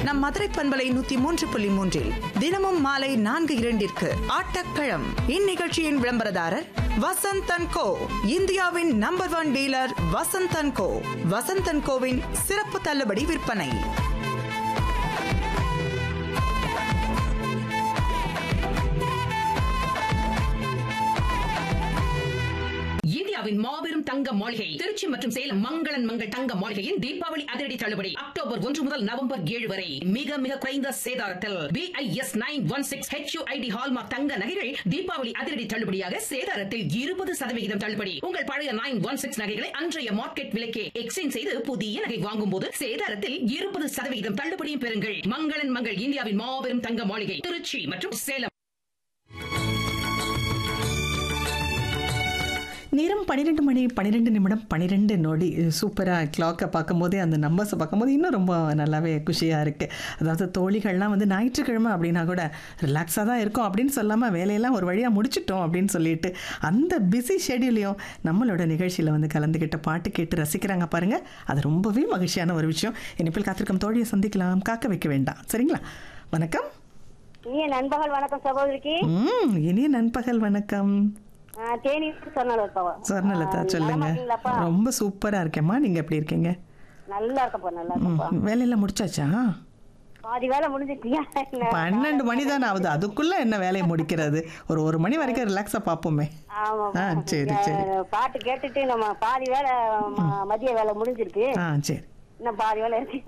நம் மதுரை பண்பலை நூத்தி மூன்று புள்ளி மூன்றில் தினமும் மாலை நான்கு இரண்டிற்கு ஆட்டப்பழம் இந்நிகழ்ச்சியின் விளம்பரதாரர் வசந்தன் கோ இந்தியாவின் number one dealer Vasanthan Co Vasanthan கோவின் சிறப்பு தள்ளுபடி விற்பனை இந்தியாவின் மாபெரும் தங்க மாளிகை திருச்சி மற்றும் சேலம் மங்களன் மங்கள் தங்க மாளிகையின் தீபாவளி அதிரடி தள்ளுபடி அக்டோபர் ஒன்று முதல் நவம்பர் ஏழு வரை மிக மிக குறைந்த சேதாரத்தில் BIS nine one six HUID hallmark தங்க நகைகள் தீபாவளி அதிரடி தள்ளுபடியாக சேதாரத்தில் இருபது சதவிகிதம் தள்ளுபடி உங்கள் பழைய நைன் ஒன் சிக்ஸ் நகைகளை அன்றைய மார்க்கெட் விலைக்கே எக்ஸ்சேஞ்ச் செய்து புதிய நகை வாங்கும் போது சேதாரத்தில் இருபது சதவிகிதம் தள்ளுபடியும் பெறுங்கள் மங்களன் மங்கள் இந்தியாவின் மாபெரும் தங்க மாளிகை திருச்சி மற்றும் சேலம் நேரம் பன்னிரெண்டு மணி பன்னிரெண்டு நிமிடம் பன்னிரெண்டு நொடி சூப்பராக கிளாக்கை பார்க்கும்போதே அந்த நம்பர்ஸை பார்க்கும்போது இன்னும் ரொம்ப நல்லாவே குஷியாக இருக்குது அதாவது தோழிகள்லாம் வந்து ஞாயிற்றுக்கிழமை அப்படின்னா கூட ரிலாக்ஸாக தான் இருக்கும் அப்படின்னு சொல்லாமல் வேலையெல்லாம் ஒரு வழியாக முடிச்சிட்டோம் அப்படின்னு சொல்லிட்டு அந்த பிஸி ஷெடியூலையும் நம்மளோட நிகழ்ச்சியில் வந்து கலந்துக்கிட்ட பாட்டு கேட்டு ரசிக்கிறாங்க பாருங்கள் அது ரொம்பவே மகிழ்ச்சியான ஒரு விஷயம் இனிப்பில் காத்திருக்கும் தோழியை சந்திக்கலாம் காக்க வைக்க வேண்டாம் சரிங்களா வணக்கம் இனிய நண்பகல் வணக்கம் சகோதரிக்கு ம் இனிய நண்பகல் வணக்கம் ஆ, தேனி சொன்னால இருப்பவா சொர்ணலதா சொல்லுங்க இருக்கீங்களாப்பா ரொம்ப சூப்பரா இருக்கேம்மா நீங்க எப்படி இருக்கீங்க நல்லா இருக்கப்பா நல்லா ம், இருக்கப்பா வேலையெல்லாம் முடிச்சாச்சா பாதி வேலை முடிஞ்சிட்டியா பன்னெண்டு மணி தானே ஆகுது அதுக்குள்ள என்ன வேலையை முடிக்கிறது ஒரு ஒரு மணி வரைக்கும் ரிலாக்ஸா பார்ப்போமே ஆமா ஆ, சரி, சரி. பாட்டு கேட்டுட்டு நம்ம பாதி வேலை ம- மதிய வேலை முடிஞ்சிருக்கு ஆ சரி இன்னும் பாதி வேலை இருக்கு